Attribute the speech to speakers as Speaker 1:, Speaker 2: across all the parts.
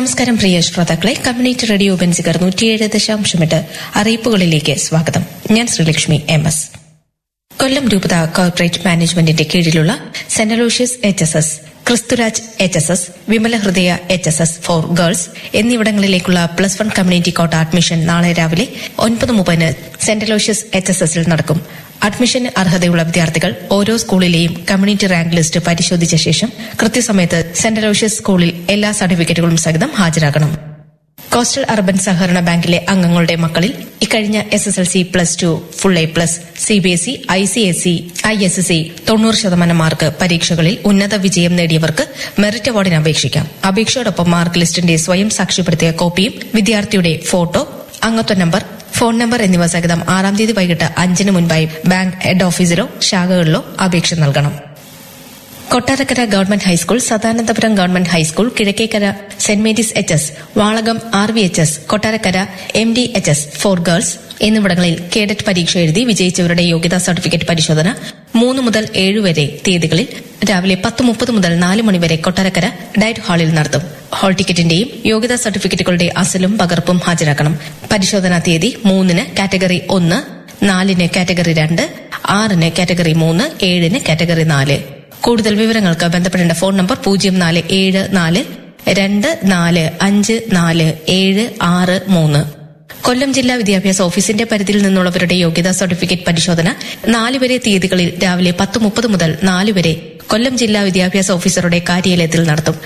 Speaker 1: നമസ്കാരം പ്രിയ ശ്രോതാക്കളെ community radio Benziger നൂറ്റിയേഴ് ദശാംശമെട്ട് അറിയിപ്പുകളിലേക്ക് സ്വാഗതം ഞാൻ ശ്രീലക്ഷ്മി എം എസ് കൊല്ലം രൂപത കോർപ്പറേറ്റ് മാനേജ്മെന്റിന്റെ കീഴിലുള്ള saint Aloysius H S S Christuraj H S S Vimala Hridaya H S S for girls എന്നിവിടങ്ങളിലേക്കുള്ള plus one community quota admission നാളെ രാവിലെ ഒൻപത് മുപ്പതിന് സെന്റ് അലോഷ്യസ് എച്ച് എസ് എസിൽ നടക്കും അഡ്മിഷന് അർഹതയുള്ള വിദ്യാർത്ഥികൾ ഓരോ സ്കൂളിലെയും കമ്മ്യൂണിറ്റി റാങ്ക് ലിസ്റ്റ് പരിശോധിച്ച ശേഷം കൃത്യസമയത്ത് സെന്റ് അലോഷ്യസ് സ്കൂളിൽ എല്ലാ സർട്ടിഫിക്കറ്റുകളും സഹിതം ഹാജരാകണം കോസ്റ്റൽ അർബൻ സഹകരണ ബാങ്കിലെ അംഗങ്ങളുടെ മക്കളിൽ ഇക്കഴിഞ്ഞ S S L C plus two full A plus C B S E I C S E I S S E തൊണ്ണൂറ് ശതമാനം മാർക്ക് പരീക്ഷകളിൽ ഉന്നത വിജയം നേടിയവർക്ക് മെറിറ്റ് അവാർഡിന് അപേക്ഷിക്കാം അപേക്ഷയോടൊപ്പം മാർക്ക് ലിസ്റ്റിന്റെ സ്വയം സാക്ഷ്യപ്പെടുത്തിയ കോപ്പിയും വിദ്യാർത്ഥിയുടെ ഫോട്ടോ അംഗത്വ നമ്പർ ഫോൺ നമ്പർ എന്നിവ സഹിതം ആറാം തീയതി വൈകിട്ട് അഞ്ചിന് മുൻപായി ബാങ്ക് ഹെഡ് ഓഫീസിലോ ശാഖകളിലോ അപേക്ഷ നൽകണം Kottarakkara government high school Sadanandapuram government high school Kizhakkekara saint Mary's H S Valakam R V H S Kottarakkara M D H S for girls എന്നിവിടങ്ങളിൽ കേഡറ്റ് പരീക്ഷ എഴുതി വിജയിച്ചവരുടെ യോഗ്യതാ സർട്ടിഫിക്കറ്റ് പരിശോധന മൂന്ന് മുതൽ ഏഴ് വരെ തീയതികളിൽ രാവിലെ പത്ത് മുപ്പത് മുതൽ നാല് മണിവരെ കൊട്ടാരക്കര ഡയറ്റ് ഹാളിൽ നടത്തും ഹാൾ ടിക്കറ്റിന്റെയും യോഗ്യതാ സർട്ടിഫിക്കറ്റുകളുടെ അസലും പകർപ്പും ഹാജരാക്കണം പരിശോധനാ തീയതി മൂന്നിന് കാറ്റഗറി ഒന്ന് നാലിന് കാറ്റഗറി രണ്ട് ആറിന് കാറ്റഗറി മൂന്ന് ഏഴിന് കാറ്റഗറി നാല് കൂടുതൽ വിവരങ്ങൾക്ക് ബന്ധപ്പെടേണ്ട ഫോൺ നമ്പർ പൂജ്യം നാല് ഏഴ് നാല് രണ്ട് നാല് അഞ്ച് നാല് ഏഴ് ആറ് മൂന്ന് കൊല്ലം ജില്ലാ വിദ്യാഭ്യാസ ഓഫീസിന്റെ പരിധിയിൽ നിന്നുള്ളവരുടെ യോഗ്യതാ സർട്ടിഫിക്കറ്റ് പരിശോധന നാല് വരെ തീയതികളിൽ രാവിലെ പത്ത് മുപ്പത് മുതൽ നാല് വരെ കൊല്ലം ജില്ലാ വിദ്യാഭ്യാസ ഓഫീസറുടെ കാര്യാലയത്തിൽ നടത്തും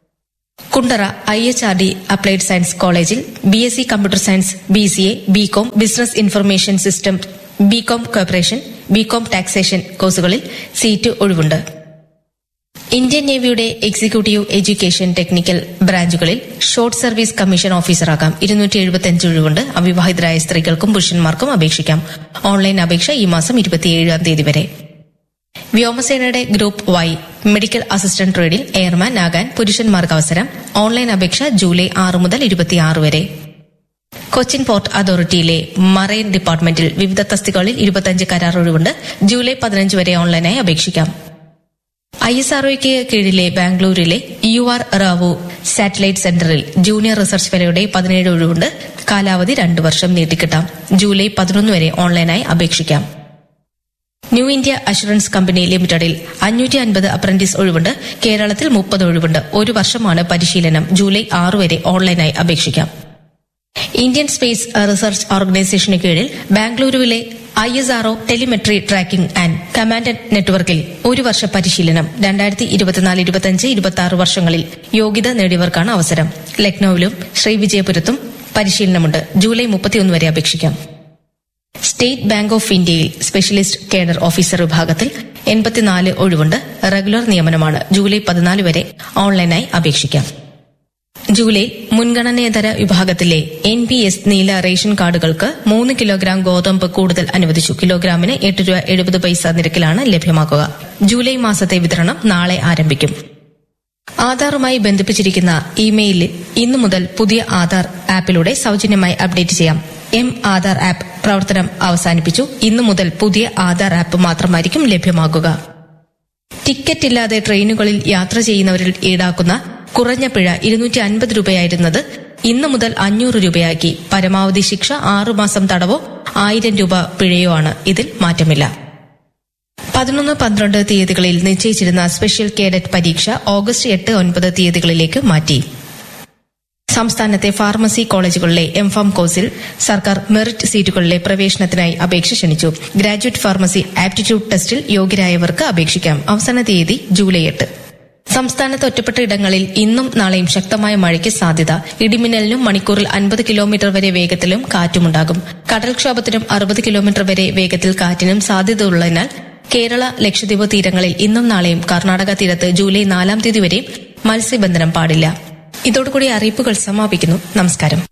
Speaker 1: Kundara I H R D applied science കോളേജിൽ B S C computer science B C A BCom business information system BCom corporation BCom taxation കോഴ്സുകളിൽ സീറ്റ് ഒഴിവുണ്ട് ഇന്ത്യൻ നേവിയുടെ എക്സിക്യൂട്ടീവ് എഡ്യൂക്കേഷൻ ടെക്നിക്കൽ ബ്രാഞ്ചുകളിൽ ഷോർട്ട് സർവീസ് കമ്മീഷൻ ഓഫീസറാകാം ഇരുന്നൂറ്റി എഴുപത്തിയഞ്ച് ഒഴിവുണ്ട് അവിവാഹിതരായ സ്ത്രീകൾക്കും പുരുഷന്മാർക്കും അപേക്ഷിക്കാം ഓൺലൈൻ അപേക്ഷ ഈ മാസം ഇരുപത്തിയേഴാം തീയതി വരെ വ്യോമസേനയുടെ ഗ്രൂപ്പ് വൈ മെഡിക്കൽ അസിസ്റ്റന്റ് ട്രേഡിൽ എയർമാൻ ആകാൻ പുരുഷന്മാർക്ക് അവസരം ഓൺലൈൻ അപേക്ഷ ജൂലൈ ആറ് മുതൽ ഇരുപത്തിയാറ് വരെ കൊച്ചിൻ പോർട്ട് അതോറിറ്റിയിലെ മറൈൻ ഡിപ്പാർട്ട്മെന്റിൽ വിവിധ തസ്തികകളിൽ ഇരുപത്തിയഞ്ച് കരാർ ഒഴിവുണ്ട് ജൂലൈ പതിനഞ്ച് വരെ ഓൺലൈനായി അപേക്ഷിക്കാം ഐ എസ് ആർഒയ്ക്ക് കീഴിലെ ബാംഗ്ലൂരിലെ യു ആർ റാവു സാറ്റലൈറ്റ് സെന്ററിൽ ജൂനിയർ റിസർച്ച് ഫെലോയുടെ പതിനേഴ് ഒഴിവുണ്ട് കാലാവധി രണ്ടു വർഷം നീട്ടിക്കിട്ടാം ജൂലൈ പതിനൊന്ന് വരെ ഓൺലൈനായി അപേക്ഷിക്കാം ന്യൂ ഇന്ത്യ അഷുറൻസ് കമ്പനി ലിമിറ്റഡിൽ അഞ്ഞൂറ്റി അൻപത് അപ്രന്റീസ് ഒഴിവുണ്ട് കേരളത്തിൽ മുപ്പത് ഒഴിവുണ്ട് ഒരു വർഷമാണ് പരിശീലനം ജൂലൈ ആറ് വരെ ഓൺലൈനായി അപേക്ഷിക്കാം ഇന്ത്യൻ സ്പേസ് റിസർച്ച് ഓർഗനൈസേഷന് കീഴിൽ ബാംഗ്ലൂരുവിലെ I S R O telemetry tracking and command നെറ്റ്വർക്കിൽ ഒരു വർഷ പരിശീലനം രണ്ടായിരത്തി ഇരുപത്തിനാല് ഇരുപത്തിയഞ്ച് ഇരുപത്തി ആറ് വർഷങ്ങളിൽ യോഗ്യത നേടിയവർക്കാണ് അവസരം ലക്നൌവിലും ശ്രീവിജയപുരത്തും പരിശീലനമുണ്ട് ജൂലൈ മുപ്പത്തിയൊന്ന് വരെ അപേക്ഷിക്കാം സ്റ്റേറ്റ് ബാങ്ക് ഓഫ് ഇന്ത്യയിൽ സ്പെഷ്യലിസ്റ്റ് കേഡർ ഓഫീസർ വിഭാഗത്തിൽ എൺപത്തിനാല് ഒഴിവുണ്ട് റെഗുലർ നിയമനമാണ് ജൂലൈ പതിനാല് വരെ ഓൺലൈനായി അപേക്ഷിക്കാം ജൂലൈ മുൻഗണനേതര വിഭാഗത്തിലെ എൻ പി എസ് നീല റേഷൻ കാർഡുകൾക്ക് മൂന്ന് കിലോഗ്രാം ഗോതമ്പ് കൂടുതൽ അനുവദിച്ചു കിലോഗ്രാമിന് എട്ട് രൂപ എഴുപത് പൈസ നിരക്കിലാണ് ലഭ്യമാക്കുക ജൂലൈ മാസത്തെ വിതരണം നാളെ ആരംഭിക്കും ആധാറുമായി ബന്ധിപ്പിച്ചിരിക്കുന്ന ഇമെയിലിൽ ഇന്നു മുതൽ പുതിയ ആധാർ ആപ്പിലൂടെ സൌജന്യമായി അപ്ഡേറ്റ് ചെയ്യാം എം ആധാർ ആപ്പ് പ്രവർത്തനം അവസാനിപ്പിച്ചു ഇന്നു മുതൽ പുതിയ ആധാർ ആപ്പ് മാത്രമായിരിക്കും ലഭ്യമാകുക ടിക്കറ്റ് ഇല്ലാതെ ട്രെയിനുകളിൽ യാത്ര ചെയ്യുന്നവരിൽ ഈടാക്കുന്ന കുറഞ്ഞ പിഴ ഇരുന്നൂറ്റി അൻപത് രൂപയായിരുന്നത് ഇന്നു മുതൽ അഞ്ഞൂറ് രൂപയാക്കി പരമാവധി ശിക്ഷ ആറുമാസം തടവോ ആയിരം രൂപ പിഴയോ ആണ് ഇതിൽ മാറ്റമില്ല പതിനൊന്ന് പന്ത്രണ്ട് തീയതികളിൽ നിശ്ചയിച്ചിരുന്ന സ്പെഷ്യൽ കേഡറ്റ് പരീക്ഷ ഓഗസ്റ്റ് എട്ട് ഒൻപത് തീയതികളിലേക്ക് മാറ്റി സംസ്ഥാനത്തെ ഫാർമസി കോളേജുകളിലെ എം ഫാം കോഴ്സിൽ സർക്കാർ മെറിറ്റ് സീറ്റുകളിലെ പ്രവേശനത്തിനായി അപേക്ഷ ക്ഷണിച്ചു ഗ്രാജുവേറ്റ് ഫാർമസി ആപ്റ്റിറ്റ്യൂഡ് ടെസ്റ്റിൽ യോഗ്യരായവർക്ക് അപേക്ഷിക്കാം അവസാന തീയതി ജൂലൈ എട്ട് സംസ്ഥാനത്ത് ഒറ്റപ്പെട്ട ഇടങ്ങളിൽ ഇന്നും നാളെയും ശക്തമായ മഴയ്ക്ക് സാധ്യത ഇടിമിന്നലിനും മണിക്കൂറിൽ അൻപത് കിലോമീറ്റർ വരെ വേഗത്തിലും കാറ്റുമുണ്ടാകും കടൽക്ഷോഭത്തിനും അറുപത് കിലോമീറ്റർ വരെ വേഗത്തിൽ കാറ്റിനും സാധ്യതയുള്ളതിനാൽ കേരള ലക്ഷദ്വീപ് തീരങ്ങളിൽ ഇന്നും നാളെയും കർണാടക തീരത്ത് ജൂലൈ നാലാം തീയതി വരെയും മത്സ്യബന്ധനം പാടില്ല ഇതോടുകൂടി അറിയിപ്പുകൾ സമാപിക്കുന്നു നമസ്കാരം